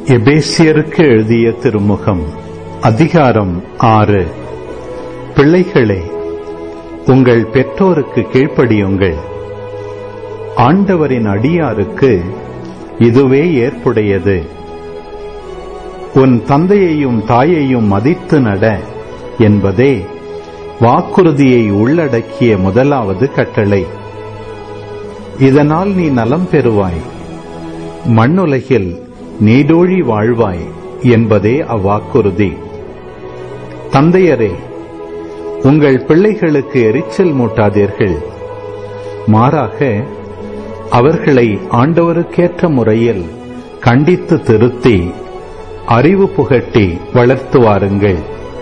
எபேசியருக்கு எழுதிய திருமுகம் அதிகாரம் ஆறு பிள்ளைகளே உங்கள் பெற்றோருக்கு கீழ்ப்படியுங்கள் ஆண்டவரின் அடியாருக்கு இதுவே ஏற்புடையது உன் தந்தையையும் தாயையும் மதித்து நட என்பதே வாக்குறுதியை உள்ளடக்கிய முதலாவது கட்டளை இதனால் நீ நலம் பெறுவாய் மண்ணுலகில் நீடோழி வாழ்வாய் என்பதே அவ்வாக்குறுதி தந்தையரே உங்கள் பிள்ளைகளுக்கு எரிச்சல் மூட்டாதீர்கள் மாறாக அவர்களை ஆண்டவருக்கேற்ற முறையில் கண்டித்து திருத்தி அறிவு புகட்டி வளர்த்து வாருங்கள்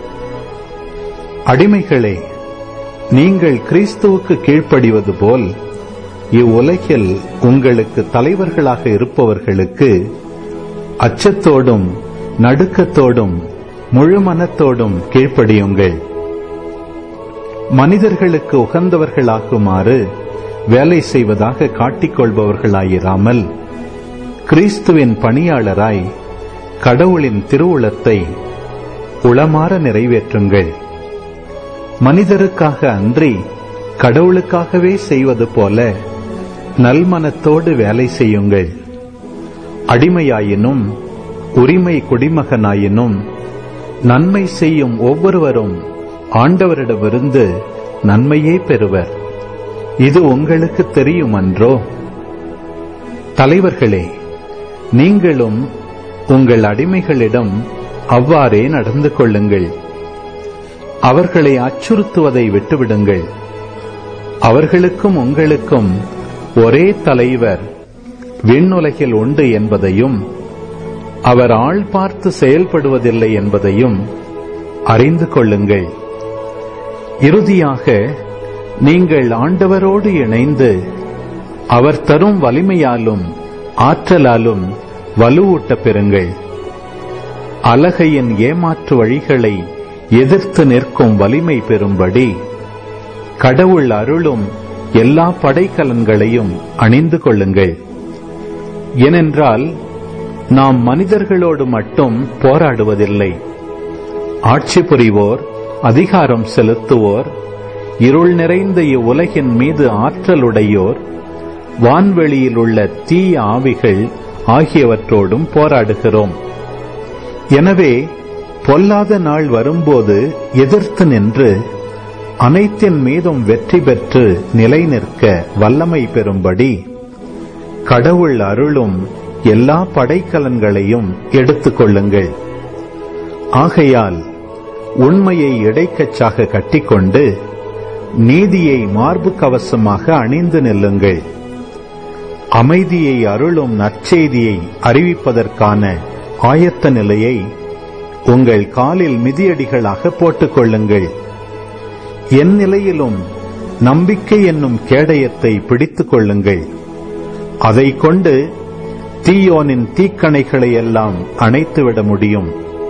அடிமைகளே நீங்கள் கிறிஸ்துவுக்கு கீழ்ப்படிவது போல் இவ்வுலகில் உங்களுக்கு தலைவர்களாக இருப்பவர்களுக்கு அச்சத்தோடும் நடுக்கத்தோடும் முழு மனத்தோடும் கீழ்ப்படியுங்கள் மனிதர்களுக்கு உகந்தவர்களாகுமாறு வேலை செய்வதாக காட்டிக்கொள்பவர்களாயிராமல் கிறிஸ்துவின் பணியாளராய் கடவுளின் திருவுளத்தை உளமாற நிறைவேற்றுங்கள் மனிதருக்காக அன்றி கடவுளுக்காகவே செய்வது போல நல்மனத்தோடு வேலை செய்யுங்கள் அடிமையாயினும் உரிமை குடிமகனாயினும் நன்மை செய்யும் ஒவ்வொருவரும் ஆண்டவரிடமிருந்து நன்மையே பெறுவர் இது உங்களுக்கு தெரியுமன்றோ தலைவர்களே நீங்களும் உங்கள் அடிமைகளிடம் அவ்வாறே நடந்து கொள்ளுங்கள் அவர்களை அச்சுறுத்துவதை விட்டுவிடுங்கள் அவர்களுக்கும் உங்களுக்கும் ஒரே தலைவர் விண்ணுலகில் உண்டு என்பதையும் அவர் ஆள் பார்த்து செயல்படுவதில்லை என்பதையும் அறிந்து கொள்ளுங்கள் இறுதியாக நீங்கள் ஆண்டவரோடு இணைந்து அவர் தரும் வலிமையாலும் ஆற்றலாலும் வலுவூட்ட பெறுங்கள் அலகையின் ஏமாற்று வழிகளை எதிர்த்து நிற்கும் வலிமை பெறும்படி கடவுள் அருளும் எல்லா படைக்கலன்களையும் அணிந்து கொள்ளுங்கள் ஏனென்றால் நாம் மனிதர்களோடு மட்டும் போராடுவதில்லை ஆட்சி புரிவோர் அதிகாரம் செலுத்துவோர் இருள் நிறைந்த இவ்வுலகின் மீது ஆற்றலுடையோர் வான்வெளியில் உள்ள தீய ஆவிகள் ஆகியவற்றோடும் போராடுகிறோம் எனவே பொல்லாத நாள் வரும்போது எதிர்த்து நின்று அனைத்தின் மீதும் வெற்றி பெற்று நிலை நிற்க வல்லமை பெறும்படி கடவுள் அருளும் எல்லா படைக்கலன்களையும் எடுத்துக் கொள்ளுங்கள் ஆகையால் உண்மையை இடைக்கச்சாக கட்டிக்கொண்டு நீதியை மார்பு கவசமாக அணிந்து நில்லுங்கள் அமைதியை அருளும் நற்செய்தியை அறிவிப்பதற்கான ஆயத்த நிலையை உங்கள் காலில் மிதியடிகளாக போட்டுக் கொள்ளுங்கள் என் நிலையிலும் நம்பிக்கை என்னும் கேடயத்தை பிடித்துக் கொள்ளுங்கள் அதை கொண்டு தீயோனின் தீக்கணைகளை எல்லாம் அணைத்துவிட முடியும்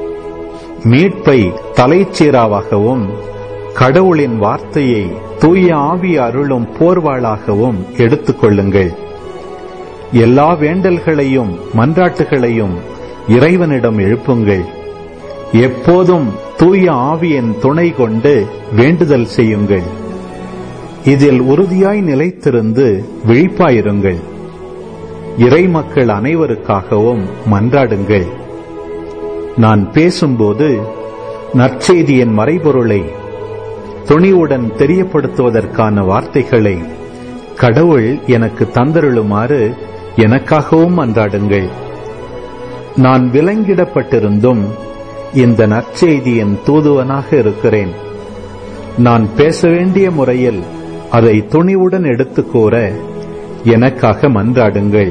மீட்பை தலைச்சீராவாகவும் கடவுளின் வார்த்தையை தூய ஆவி அருளும் போர்வாளாகவும் எடுத்துக் கொள்ளுங்கள் எல்லா வேண்டல்களையும் மன்றாட்டுகளையும் இறைவனிடம் எழுப்புங்கள் எப்போதும் தூய ஆவியின் துணை கொண்டு வேண்டுதல் செய்யுங்கள் இதில் உறுதியாய் நிலைத்திருந்து விழிப்பாயிருங்கள் இறை மக்கள் அனைவருக்காகவும் மன்றாடுங்கள் நான் பேசும்போது நற்செய்தியின் மறைபொருளை துணிவுடன் தெரியப்படுத்துவதற்கான வார்த்தைகளை கடவுள் எனக்கு தந்தருளுமாறு எனக்காகவும் அன்றாடுங்கள் நான் விலங்கிடப்பட்டிருந்தும் இந்த நற்செய்தியின் தூதுவனாக இருக்கிறேன் நான் பேச வேண்டிய முறையில் அதை துணிவுடன் எடுத்துக் கூற எனக்காக மன்றாடுங்கள்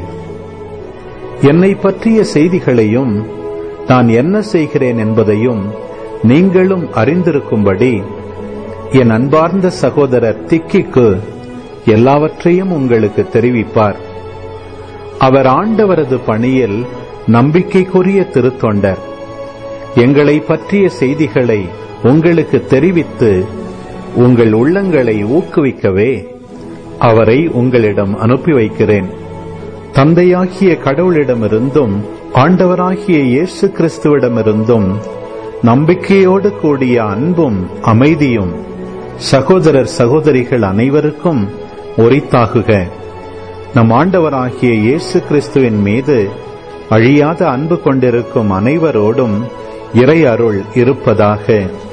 என்னை பற்றிய செய்திகளையும் நான் என்ன செய்கிறேன் என்பதையும் நீங்களும் அறிந்திருக்கும்படி என் அன்பார்ந்த சகோதரர் திக்கிக்கு எல்லாவற்றையும் உங்களுக்கு தெரிவிப்பார் அவர் ஆண்டவரது பணியில் நம்பிக்கைக்குரிய திருத்தொண்டர் எங்களை பற்றிய செய்திகளை உங்களுக்கு தெரிவித்து உங்கள் உள்ளங்களை ஊக்குவிக்கவே அவரை உங்களிடம் அனுப்பி வைக்கிறேன் தந்தையாகிய கடவுளிடமிருந்தும் ஆண்டவராகிய இயேசு கிறிஸ்துவிடமிருந்தும் நம்பிக்கையோடு கூடிய அன்பும் அமைதியும் சகோதரர் சகோதரிகள் அனைவருக்கும் உரித்தாகுக நம் ஆண்டவராகிய இயேசு கிறிஸ்துவின் மீது அழியாத அன்பு கொண்டிருக்கும் அனைவரோடும் இறை அருள் இருப்பதாக